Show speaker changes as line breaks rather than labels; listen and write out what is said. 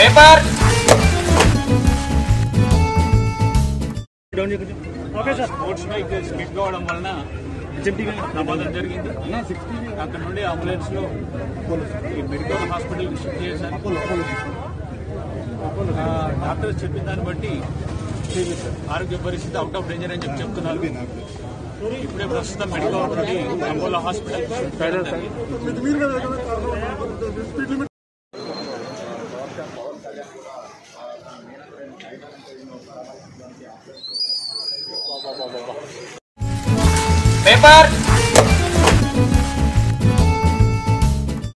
Paper
sports bike skid కావడం వలన ప్రమాదం జరిగింది అక్కడ నుండి అంబులెన్స్ లో ఈ మెడికల్ హాస్పిటల్ షిఫ్ట్ చేశారు ఆ, డాక్టర్స్ చెప్పిన దాన్ని బట్టి ఆరోగ్య పరిస్థితి అవుట్ ఆఫ్ డేంజర్ అని చెప్పి చెప్తున్నారు ఇప్పుడే ప్రస్తుతం మెడికల్ నుండి అపోలో హాస్పిటల్ షిఫ్ట్ చేయడం జరిగింది.
పేపర్